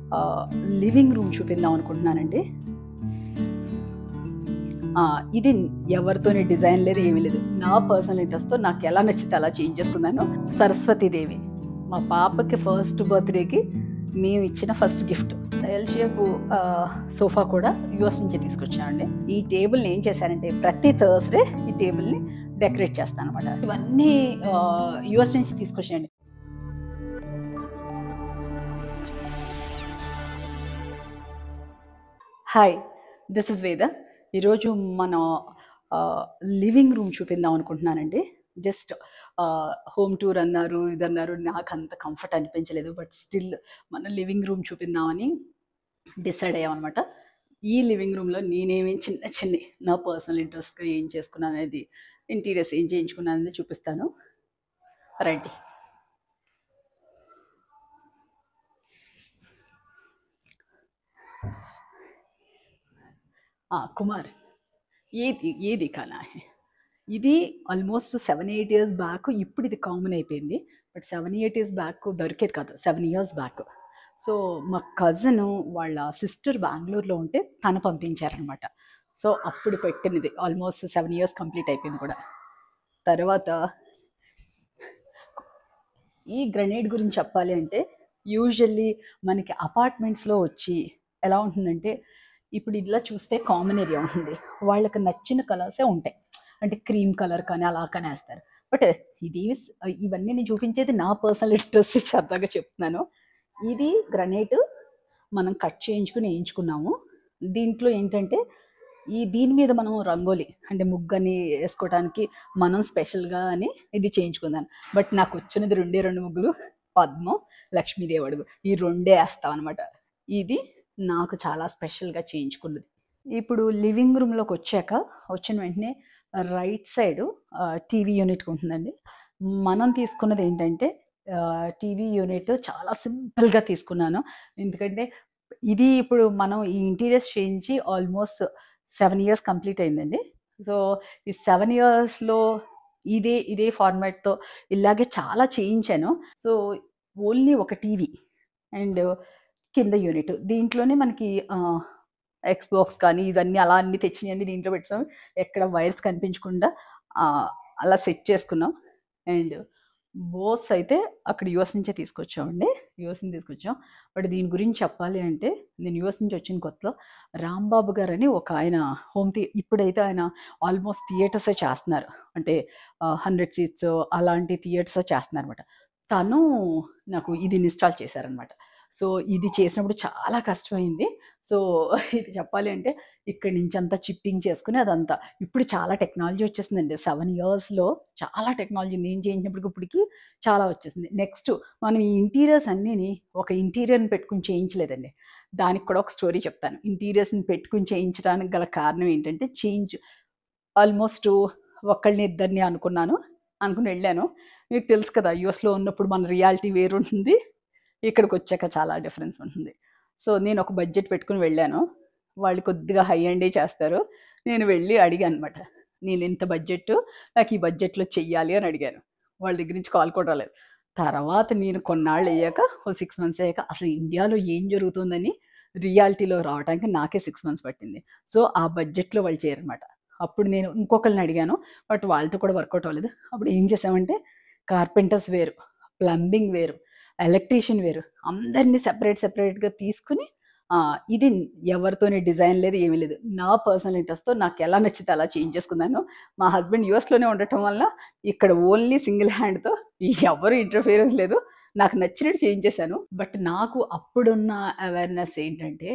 living room చూపిందాం అనుకుంటున్నానండి ఆ, ఇది ఎవరితోని డిజైన్ లేదు ఏమీ లేదు నా పర్సనల్ ఇంట్రెస్ట్తో నాకు ఎలా నచ్చితే అలా చేంజ్ చేసుకున్నాను సరస్వతీదేవి మా పాపకి ఫస్ట్ బర్త్డేకి మేము ఇచ్చిన first gift L shape sofa కూడా యూఎస్ నుంచి తీసుకొచ్చానండి ఈ టేబుల్ని ఏం చేశానంటే ప్రతి థర్స్డే ఈ టేబుల్ని డెకరేట్ చేస్తాను అనమాట ఇవన్నీ యూఎస్ నుంచి తీసుకొచ్చానండి హాయ్ దిస్ ఇస్ వేద ఈరోజు మన లివింగ్ రూమ్ చూపిందాం అనుకుంటున్నానండి జస్ట్ హోమ్ టూర్ అన్నారు ఇది అన్నారు నాకు అంత కంఫర్ట్ అనిపించలేదు బట్ స్టిల్ మన లివింగ్ రూమ్ చూపిందామని డిసైడ్ అయ్యామన్నమాట ఈ లివింగ్ రూమ్లో నేనేమి చిన్న చిన్న నా పర్సనల్ ఇంట్రెస్ట్గా ఏం చేసుకున్నాను అనేది ఇంటీరియర్స్ ఏం చేయించుకున్నాను అనేది చూపిస్తాను రండి ఆ, కుమార్ ఏది ఏది కళ ఇది almost seven eight years back ఇప్పుడు ఇది కామన్ అయిపోయింది but seven eight years back దొరికేది కాదు సెవెన్ ఇయర్స్ బ్యాక్ సో మా కజిన్ వాళ్ళ సిస్టర్ బెంగళూరులో ఉంటే తను పంపించారనమాట సో అప్పుడు పెట్టినది ఆల్మోస్ట్ సెవెన్ ఇయర్స్ కంప్లీట్ అయిపోయింది కూడా తర్వాత ఈ గ్రనేడ్ గురించి చెప్పాలి అంటే యూజువల్లీ మనకి అపార్ట్మెంట్స్లో వచ్చి ఎలా ఉంటుందంటే ఇప్పుడు ఇలా చూస్తే కామన్ ఏరియా ఉంటుంది వాళ్ళకి నచ్చిన కలర్సే ఉంటాయి అంటే క్రీమ్ కలర్ కానీ అలా కానీ వేస్తారు బట్ ఇది ఇవన్నీ నేను చూపించేది నా పర్సనల్ ఇంట్రెస్ట్ సరదాగా చెప్తున్నాను ఇది గ్రనైట్ మనం కట్ చేయించుకుని వేయించుకున్నాము దీంట్లో ఏంటంటే ఈ దీని మీద మనం రంగోలి అంటే ముగ్గని వేసుకోవడానికి మనం స్పెషల్గా అని ఇది చేయించుకుందాను బట్ నాకు వచ్చినది రెండే రెండు ముగ్గులు పద్మం లక్ష్మీదేవి అడుగు ఈ రెండే వేస్తాం అనమాట ఇది నాకు చాలా స్పెషల్గా చేయించుకున్నది ఇప్పుడు లివింగ్ రూమ్లోకి వచ్చాక వచ్చిన వెంటనే రైట్ సైడ్ టీవీ యూనిట్ ఉంటుందండి మనం తీసుకున్నది ఏంటంటే టీవీ యూనిట్ చాలా సింపుల్గా తీసుకున్నాను ఎందుకంటే ఇది ఇప్పుడు మనం ఈ ఇంటీరియర్స్ చేయించి ఆల్మోస్ట్ సెవెన్ ఇయర్స్ కంప్లీట్ అయిందండి సో ఈ సెవెన్ ఇయర్స్లో ఇదే ఇదే ఫార్మాట్తో ఇలాగే చాలా చేయించాను సో ఓన్లీ ఒక టీవీ అండ్ కింద యూనిట్ దీంట్లోనే మనకి ఎక్స్ బాక్స్ కానీ ఇవన్నీ అలా అన్ని తెచ్చినాయండి దీంట్లో పెట్టాం ఎక్కడ వైర్స్ కనిపించకుండా ఆ, అలా సెట్ చేసుకున్నాం అండ్ బోస్ అయితే అక్కడ యుఎస్ నుంచే తీసుకొచ్చామండి యుఎస్ నుంచి తీసుకొచ్చాం బట్ దీని గురించి చెప్పాలి అంటే నేను యుఎస్ నుంచి వచ్చిన కొత్తలో రాంబాబు గారు అని ఒక ఆయన హోమ్ థియే ఇప్పుడైతే ఆయన ఆల్మోస్ట్ థియేటర్సే చేస్తున్నారు అంటే హండ్రెడ్ సీట్స్ అలాంటి థియేటర్స్ చేస్తున్నారు అనమాట తను నాకు ఇది ఇన్స్టాల్ చేశారనమాట సో ఇది చేసినప్పుడు చాలా కష్టమైంది సో ఇది చెప్పాలి అంటే ఇక్కడి నుంచి అంతా చిప్పింగ్ చేసుకుని అదంతా ఇప్పుడు చాలా టెక్నాలజీ వచ్చేసిందండి సెవెన్ ఇయర్స్లో చాలా టెక్నాలజీ నేను చేయించినప్పటికి ఇప్పటికి చాలా వచ్చేసింది నెక్స్ట్ మనం ఈ ఇంటీరియర్స్ అన్నీని ఒక ఇంటీరియర్ని పెట్టుకుని చేయించలేదండి దానికి కూడా ఒక స్టోరీ చెప్తాను ఇంటీరియర్స్ని పెట్టుకుని చేయించడానికి గల కారణం ఏంటంటే చేంజ్ ఆల్మోస్ట్ ఒకళ్ళని ఇద్దరిని అనుకున్నాను అనుకుని వెళ్ళాను మీకు తెలుసు కదా యూఎస్లో ఉన్నప్పుడు మన రియాలిటీ వేరు ఉంటుంది ఇక్కడికి వచ్చాక చాలా డిఫరెన్స్ ఉంటుంది సో నేను ఒక బడ్జెట్ పెట్టుకుని వెళ్ళాను వాళ్ళు కొద్దిగా హై అండే చేస్తారు నేను వెళ్ళి అడిగాను అనమాట నేను ఇంత బడ్జెట్ నాకు ఈ బడ్జెట్లో చెయ్యాలి అని అడిగాను వాళ్ళ దగ్గర నుంచి కాల్ కూడా రాలేదు తర్వాత నేను కొన్నాళ్ళు అయ్యాక ఓ సిక్స్ మంత్స్ అయ్యాక అసలు ఇండియాలో ఏం జరుగుతుందని రియాలిటీలో రావడానికి నాకే సిక్స్ మంత్స్ పట్టింది సో ఆ బడ్జెట్లో వాళ్ళు చేయరనమాట అప్పుడు నేను ఇంకొకరిని అడిగాను బట్ వాళ్ళతో కూడా వర్కౌట్ అవ్వలేదు అప్పుడు ఏం చేసామంటే కార్పెంటర్స్ వేరు ప్లంబింగ్ వేరు ఎలక్ట్రీషియన్ వేరు అందరినీ సెపరేట్ సెపరేట్గా తీసుకుని ఆ, ఇది ఎవరితోని డిజైన్ లేదు ఏమీ లేదు నా పర్సనల్ ఇంట్రెస్ట్తో నాకు ఎలా నచ్చితే అలా చేంజ్ చేసుకున్నాను మా హస్బెండ్ యూఎస్లోనే ఉండటం వల్ల ఇక్కడ ఓన్లీ సింగిల్ హ్యాండ్తో ఎవరు ఇంటర్ఫియరెన్స్ లేదు నాకు నచ్చినట్టు చేంజ్ చేశాను బట్ నాకు అప్పుడున్న అవేర్నెస్ ఏంటంటే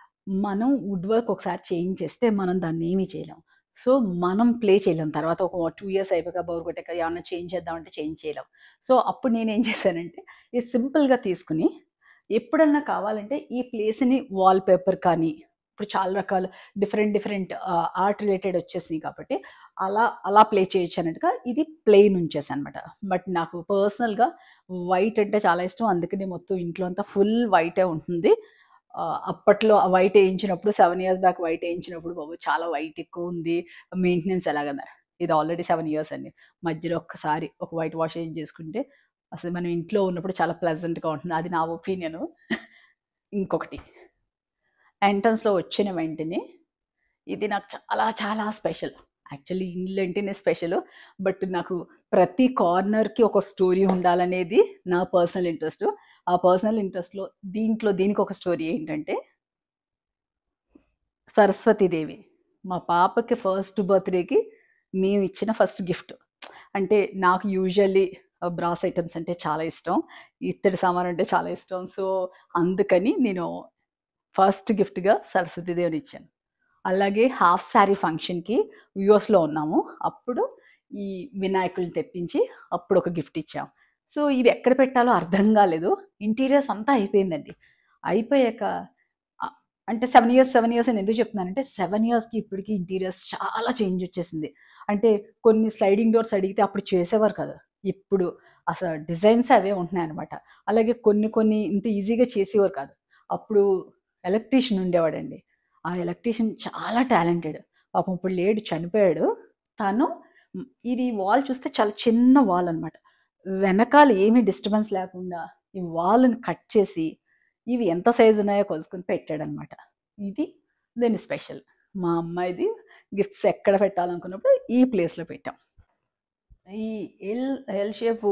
మనం వుడ్ వర్క్ ఒకసారి చేంజ్ చేస్తే మనం దాన్ని ఏమీ చేయలేం సో మనం ప్లే చేయలేం తర్వాత ఒక టూ ఇయర్స్ అయిపోయాక బోర్ కొట్టాక ఏమన్నా చేంజ్ చేద్దామంటే చేంజ్ చేయలేం సో అప్పుడు నేను ఏం చేశానంటే ఇది సింపుల్గా తీసుకుని ఎప్పుడన్నా కావాలంటే ఈ ప్లేస్ని వాల్ పేపర్ కానీ ఇప్పుడు చాలా రకాల డిఫరెంట్ డిఫరెంట్ ఆర్ట్ రిలేటెడ్ వచ్చేసినాయి కాబట్టి అలా అలా ప్లే చేయొచ్చు అన్నట్టుగా ఇది ప్లెయిన్ ఉంచేసాను అనమాట బట్ నాకు పర్సనల్గా వైట్ అంటే చాలా ఇష్టం అందుకని మొత్తం ఇంట్లో అంతా ఫుల్ వైటే ఉంటుంది ఆ, అప్పట్లో వైట్ వేయించినప్పుడు సెవెన్ ఇయర్స్ బ్యాక్ వైట్ వేయించినప్పుడు బాబు చాలా వైట్ ఎక్కువ ఉంది మెయింటెనెన్స్ ఎలాగన్నారు ఇది ఆల్రెడీ సెవెన్ ఇయర్స్ అండి మధ్యలో ఒక్కసారి ఒక వైట్ వాష్ ఏం చేసుకుంటే అసలు మనం ఇంట్లో ఉన్నప్పుడు చాలా ప్లెజెంట్గా ఉంటుంది అది నా ఒపీనియన్ ఇంకొకటి ఎంట్రన్స్లో వచ్చిన వెంటనే ఇది నాకు చాలా చాలా స్పెషల్ యాక్చువల్లీ ఇల్లు అంటేనే స్పెషల్ బట్ నాకు ప్రతి కార్నర్కి ఒక స్టోరీ ఉండాలనేది నా పర్సనల్ ఇంట్రెస్ట్ ఆ పర్సనల్ ఇంట్రెస్ట్లో దీంట్లో దీనికి ఒక స్టోరీ ఏంటంటే సరస్వతీదేవి మా పాపకి ఫస్ట్ బర్త్డేకి మేము ఇచ్చిన ఫస్ట్ గిఫ్ట్ అంటే నాకు యూజువల్లీ బ్రాస్ ఐటమ్స్ అంటే చాలా ఇష్టం ఇత్తడి సామాన్ అంటే చాలా ఇష్టం సో అందుకని నేను ఫస్ట్ గిఫ్ట్గా సరస్వతీదేవిని ఇచ్చాను అలాగే హాఫ్ శారీ ఫంక్షన్కి యూఎస్లో ఉన్నాము అప్పుడు ఈ వినాయకుల్ని తెప్పించి అప్పుడు ఒక గిఫ్ట్ ఇచ్చాం సో ఇవి ఎక్కడ పెట్టాలో అర్థం కాలేదు ఇంటీరియర్స్ అంతా అయిపోయిందండి అయిపోయాక ఆ, అంటే సెవెన్ ఇయర్స్ సెవెన్ ఇయర్స్ అని ఎందుకు చెప్తున్నానంటే సెవెన్ ఇయర్స్కి ఇప్పటికి ఇంటీరియర్స్ చాలా చేంజ్ వచ్చేసింది అంటే కొన్ని స్లైడింగ్ డోర్స్ అడిగితే అప్పుడు చేసేవారు కదా ఇప్పుడు అసలు డిజైన్స్ అవే ఉంటున్నాయి అనమాట అలాగే కొన్ని కొన్ని ఇంత ఈజీగా చేసేవారు కాదు అప్పుడు ఎలక్ట్రీషియన్ ఉండేవాడండి ఆ ఎలక్ట్రీషియన్ చాలా టాలెంటెడ్ పాపం ఇప్పుడు లేడు చనిపోయాడు తను మ్, ఇది వాల్ చూస్తే చాలా చిన్న వాల్ అనమాట వెనకాల ఏమీ డిస్టర్బెన్స్ లేకుండా ఈ వాల్ని కట్ చేసి ఇవి ఎంత సైజు ఉన్నాయో కొలుసుకుని పెట్టాడనమాట ఇది దీని స్పెషల్ మా అమ్మాయిది గిఫ్ట్స్ ఎక్కడ పెట్టాలనుకున్నప్పుడు ఈ ప్లేస్లో పెట్టాం ఈ ఎల్ ఎల్ షేప్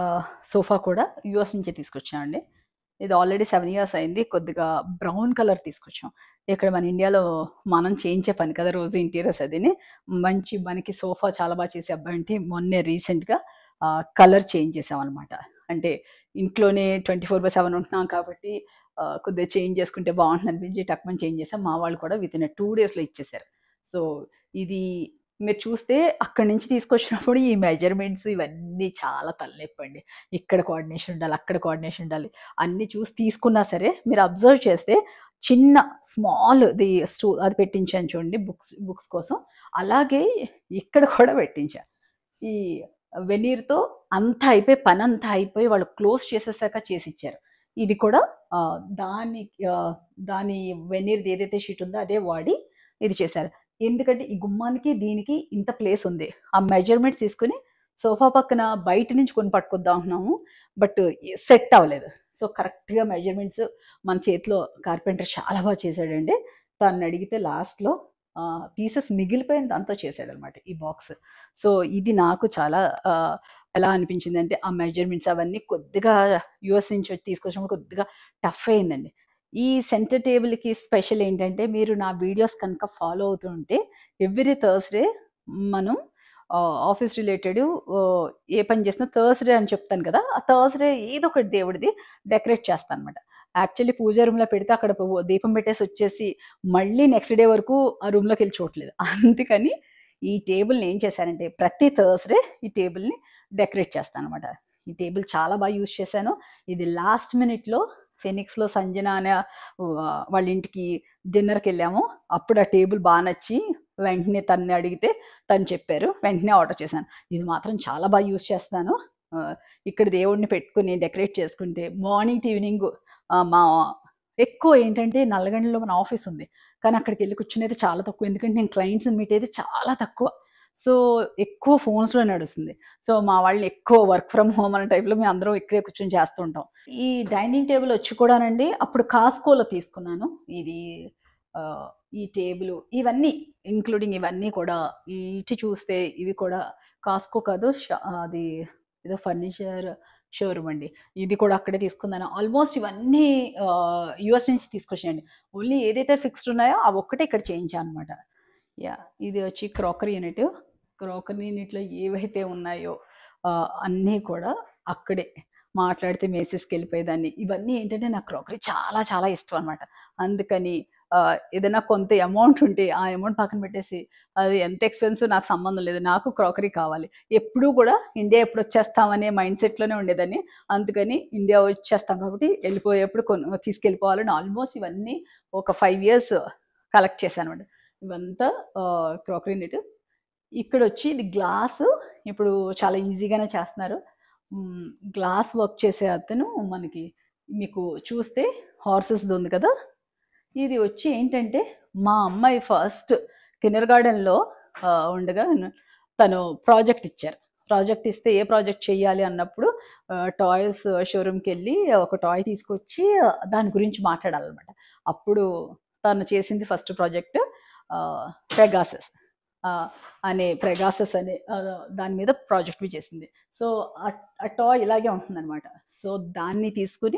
సోఫా కూడా యూఎస్ నుంచే తీసుకొచ్చామండి ఇది ఆల్రెడీ సెవెన్ ఇయర్స్ అయింది కొద్దిగా బ్రౌన్ కలర్ తీసుకొచ్చాం ఇక్కడ మన ఇండియాలో మనం చేయించే పని కదా రోజు ఇంటీరియర్స్ అదిని మంచి మనకి సోఫా చాలా బాగా చేసే అబ్బాయి అంటే మొన్నే రీసెంట్గా కలర్ చేంజ్ చేసాం అనమాట అంటే ఇంట్లోనే ట్వంటీ ఫోర్ బై సెవెన్ ఉంటున్నాం కాబట్టి ఆ, కొద్దిగా చేంజ్ చేసుకుంటే బాగుంటుంది అనిపించి టక్మని చేంజ్ చేసాం మా వాళ్ళు కూడా విత్ ఇన్ టూ డేస్లో ఇచ్చేసారు సో ఇది మీరు చూస్తే అక్కడి నుంచి తీసుకొచ్చినప్పుడు ఈ మెజర్మెంట్స్ ఇవన్నీ చాలా తలనొప్పండి ఇక్కడ కోఆర్డినేషన్ ఉండాలి అక్కడ కోఆర్డినేషన్ ఉండాలి అన్ని చూసి తీసుకున్నా సరే మీరు అబ్జర్వ్ చేస్తే చిన్న స్మాల్ ది స్టూ అది పెట్టించాను చూడండి బుక్స్ బుక్స్ కోసం అలాగే ఇక్కడ కూడా పెట్టించా ఈ వెనీర్తో అంతా అయిపోయి పని అంతా అయిపోయి వాళ్ళు క్లోజ్ చేసేసాక చేసి ఇచ్చారు ఇది కూడా ఆ, దాని ఆ, దాని వెనీర్ది ఏదైతే షీట్ ఉందో అదే వాడి ఇది చేశారు ఎందుకంటే ఈ గుమ్మానికి దీనికి ఇంత ప్లేస్ ఉంది ఆ మెజర్మెంట్స్ తీసుకుని సోఫా పక్కన బయట నుంచి కొని పట్టుకొద్దాం అంటున్నాము బట్ సెట్ అవ్వలేదు సో కరెక్ట్గా మెజర్మెంట్స్ మన చేతిలో కార్పెంటర్ చాలా బాగా చేశాడండి తను అడిగితే లాస్ట్లో పీసెస్ మిగిలిపోయిన దాంతో చేశాడు అనమాట ఈ బాక్స్ సో ఇది నాకు చాలా ఆ, ఎలా అనిపించింది అంటే ఆ మెజర్మెంట్స్ అవన్నీ కొద్దిగా యూఎస్ నుంచి వచ్చి తీసుకొచ్చినప్పుడు కొద్దిగా టఫ్ అయిందండి ఈ సెంటర్ టేబుల్కి స్పెషల్ ఏంటంటే మీరు నా వీడియోస్ కనుక ఫాలో అవుతుంటే ఎవ్రీ థర్స్డే మనం ఆఫీస్ రిలేటెడ్ ఏ పని చేసినా థర్స్డే అని చెప్తాను కదా ఆ థర్స్డే ఏదో ఒకటి దేవుడిది డెకరేట్ చేస్తాను అనమాట యాక్చువల్లీ పూజా రూమ్లో పెడితే అక్కడ పో- దీపం పెట్టేసి వచ్చేసి మళ్ళీ నెక్స్ట్ డే వరకు ఆ రూమ్లోకి వెళ్ళి చూడలేదు అందుకని ఈ టేబుల్ని ఏం చేశానంటే ప్రతి థర్స్డే ఈ టేబుల్ని డెకరేట్ చేస్తాను అనమాట ఈ టేబుల్ చాలా బాగా యూజ్ చేశాను ఇది లాస్ట్ మినిట్లో ఫెనిక్స్లో సంజన అనే ఆ, వాళ్ళ ఇంటికి డిన్నర్కి వెళ్ళాము అప్పుడు ఆ టేబుల్ బాగా నచ్చి వెంటనే తన్ని అడిగితే తను చెప్పారు వెంటనే ఆర్డర్ చేశాను ఇది మాత్రం చాలా బాగా యూజ్ చేస్తాను ఆ, ఇక్కడ దేవుడిని పెట్టుకుని డెకరేట్ చేసుకుంటే మార్నింగ్ టు ఈవినింగ్ మా ఎక్కువ ఏంటంటే నల్లగండలో మన ఆఫీస్ ఉంది కానీ అక్కడికి వెళ్ళి కూర్చునేది చాలా తక్కువ ఎందుకంటే నేను క్లయింట్స్ని మీట్ అయ్యేది చాలా తక్కువ సో ఎక్కువ ఫోన్స్లో నడుస్తుంది సో మా వాళ్ళు ఎక్కువ వర్క్ ఫ్రమ్ హోమ్ అనే టైప్లో మేము అందరం ఇక్కడే కూర్చొని చేస్తుంటాం ఈ డైనింగ్ టేబుల్ వచ్చి కూడానండి అప్పుడు కాస్కోలో తీసుకున్నాను ఇది ఆ, ఈ టేబుల్ ఇవన్నీ ఇంక్లూడింగ్ ఇవన్నీ కూడా ఈ ఇటు చూస్తే ఇవి కూడా కాస్కో కాదు ష- అది ఏదో ఫర్నిచర్ షోరూమ్ అండి ఇది కూడా అక్కడే తీసుకున్నాను ఆల్మోస్ట్ ఇవన్నీ యుఎస్ నుంచి తీసుకొచ్చాయండి ఓన్లీ ఏదైతే ఫిక్స్డ్ ఉన్నాయో అవి ఒక్కటే ఇక్కడ చేయించాను అనమాట యా ఇది వచ్చి క్రాకరీ యూనిట్ క్రాకరీ యూనిట్లో ఏవైతే ఉన్నాయో ఆ, అన్నీ కూడా అక్కడే మాట్లాడితే మేసెస్కి వెళ్ళిపోయేదాన్ని ఇవన్నీ ఏంటంటే నాకు క్రాకరీ చాలా చాలా ఇష్టం అనమాట అందుకని ఆ, ఏదైనా కొంత అమౌంట్ ఉంటే ఆ అమౌంట్ పక్కన పెట్టేసి అది ఎంత ఎక్స్పెన్సివ్ నాకు సంబంధం లేదు నాకు క్రాకరీ కావాలి ఎప్పుడూ కూడా ఇండియా ఎప్పుడు వచ్చేస్తామనే మైండ్ సెట్లోనే ఉండేదాన్ని అందుకని ఇండియా వచ్చేస్తాం కాబట్టి వెళ్ళిపోయేప్పుడు కొను తీసుకెళ్ళిపోవాలని ఆల్మోస్ట్ ఇవన్నీ ఒక ఫైవ్ ఇయర్స్ కలెక్ట్ చేశాను అనమాట ఇవంతా క్రాకరీ నెట్ ఇక్కడ వచ్చి ఇది గ్లాస్ ఇప్పుడు చాలా ఈజీగానే చేస్తున్నారు గ్లాస్ వర్క్ చేసే అతను మనకి మీకు చూస్తే హార్సెస్ది ఉంది కదా ఇది వచ్చి ఏంటంటే మా అమ్మాయి ఫస్ట్ కిండర్ గార్డెన్లో ఉండగా తను ప్రాజెక్ట్ ఇచ్చారు ప్రాజెక్ట్ ఇస్తే ఏ ప్రాజెక్ట్ చేయాలి అన్నప్పుడు టాయ్స్ షోరూమ్కి వెళ్ళి ఒక టాయ్ తీసుకొచ్చి ఆ, దాని గురించి మాట్లాడాలన్నమాట అప్పుడు తను చేసింది ఫస్ట్ ప్రాజెక్ట్ పెగాసస్ అనే ప్రెగాసస్ అనే ఆ, దాని మీద ప్రాజెక్ట్ చేసింది సో ఆ టాయ్ ఇలాగే ఉంటుందన్నమాట సో దాన్ని తీసుకుని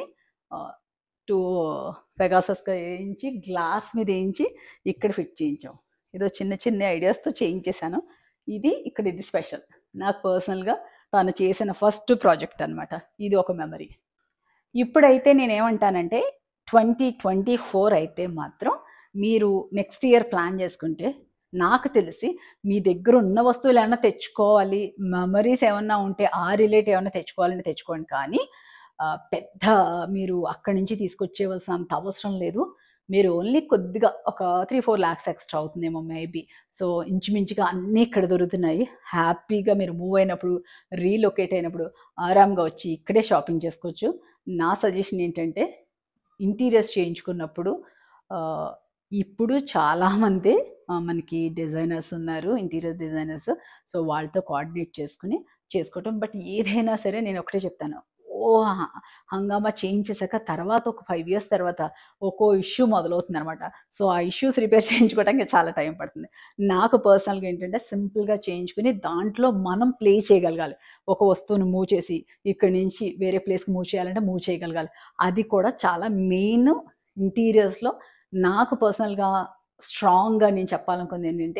టూ పెగాసస్గా వేయించి గ్లాస్ మీద వేయించి ఇక్కడ ఫిట్ చేయించాం ఏదో చిన్న చిన్న ఐడియాస్తో చేయించేశాను ఇది ఇక్కడ ఇది స్పెషల్ నాకు పర్సనల్గా తను చేసిన ఫస్ట్ ప్రాజెక్ట్ అనమాట ఇది ఒక మెమరీ ఇప్పుడైతే నేనేమంటానంటే ట్వంటీ ట్వంటీ ఫోర్ అయితే మాత్రం మీరు నెక్స్ట్ ఇయర్ ప్లాన్ చేసుకుంటే నాకు తెలిసి మీ దగ్గర ఉన్న వస్తువులు ఏమైనా తెచ్చుకోవాలి మెమరీస్ ఏమన్నా ఉంటే ఆ రిలేట్ ఏమైనా తెచ్చుకోవాలంటే తెచ్చుకోండి కానీ ఆ, పెద్ద మీరు అక్కడి నుంచి తీసుకొచ్చేవలసినంత అవసరం లేదు మీరు ఓన్లీ కొద్దిగా ఒక త్రీ ఫోర్ ల్యాక్స్ ఎక్స్ట్రా అవుతుందేమో మేబీ సో ఇంచుమించుగా అన్నీ ఇక్కడ దొరుకుతున్నాయి హ్యాపీగా మీరు మూవ్ అయినప్పుడు రీలొకేట్ అయినప్పుడు ఆరామ్గా వచ్చి ఇక్కడే షాపింగ్ చేసుకోవచ్చు నా సజెషన్ ఏంటంటే ఇంటీరియర్స్ చేయించుకున్నప్పుడు ఆ, ఇప్పుడు చాలామంది ఆ, మనకి డిజైనర్స్ ఉన్నారు ఇంటీరియర్ డిజైనర్స్ సో వాళ్ళతో కోఆర్డినేట్ చేసుకుని చేసుకోవటం బట్ ఏదైనా సరే నేను ఒకటే చెప్తాను ఓ హ- హంగామా చేయించేసాక తర్వాత ఒక ఫైవ్ ఇయర్స్ తర్వాత ఒక్కో ఇష్యూ మొదలవుతుంది అనమాట సో ఆ ఇష్యూస్ రిపేర్ చేయించుకోవడానికి చాలా టైం పడుతుంది నాకు పర్సనల్గా ఏంటంటే సింపుల్గా చేయించుకుని దాంట్లో మనం ప్లే చేయగలగాలి ఒక వస్తువుని మూవ్ చేసి ఇక్కడి నుంచి వేరే ప్లేస్కి మూవ్ చేయాలంటే మూవ్ చేయగలగాలి అది కూడా చాలా మెయిన్ ఇంటీరియర్స్లో నాకు పర్సనల్గా స్ట్రాంగ్గా నేను చెప్పాలనుకుంది ఏంటంటే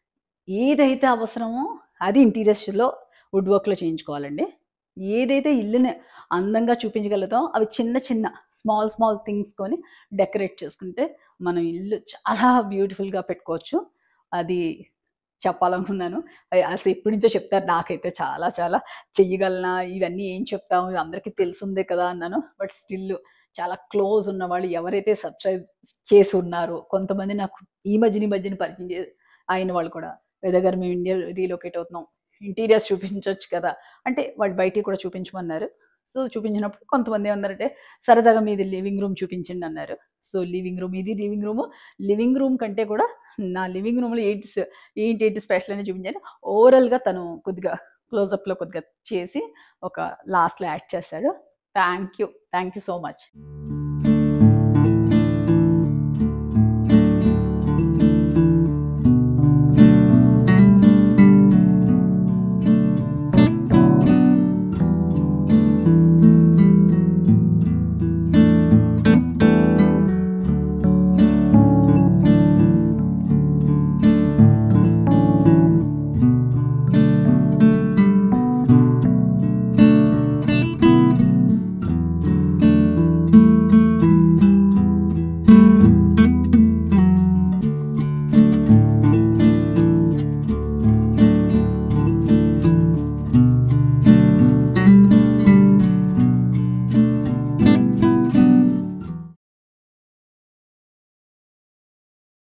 ఏదైతే అవసరమో అది ఇంటీరియర్స్లో వుడ్ వర్క్లో చేయించుకోవాలండి ఏదైతే ఇల్లుని అందంగా చూపించగలుగుతాం అవి చిన్న చిన్న స్మాల్ స్మాల్ థింగ్స్ కొని డెకరేట్ చేసుకుంటే మనం ఇల్లు చాలా బ్యూటిఫుల్గా పెట్టుకోవచ్చు అది చెప్పాలనుకున్నాను అయ్ అసలు ఎప్పటి నుంచో చెప్తారు నాకైతే చాలా చాలా చెయ్యగలనా ఇవన్నీ ఏం చెప్తాము అందరికీ తెలిసిందే కదా అన్నాను బట్ స్టిల్ చాలా క్లోజ్ ఉన్న వాళ్ళు ఎవరైతే సబ్స్క్రైబ్ చేసి ఉన్నారో కొంతమంది నాకు ఈ మధ్యన ఈ మధ్యన పరిచయం చే అయిన వాళ్ళు కూడా దగ్గర మేము ఇండియా రీలొకేట్ అవుతున్నాం ఇంటీరియర్స్ చూపించవచ్చు కదా అంటే వాళ్ళు బయటికి కూడా చూపించమన్నారు సో చూపించినప్పుడు కొంతమంది ఏమన్నారంటే సరదాగా మీది లివింగ్ రూమ్ చూపించండి అన్నారు సో లివింగ్ రూమ్ ఇది లివింగ్ రూమ్ లివింగ్ రూమ్ కంటే కూడా నా లివింగ్ రూమ్లో ఏంటి స- ఏంటి ఏంటి స్పెషల్ అని చూపించాను ఓవరాల్గా తను కొద్దిగా క్లోజప్లో కొద్దిగా చేసి ఒక లాస్ట్లో యాడ్ చేశాడు thank you thank you so much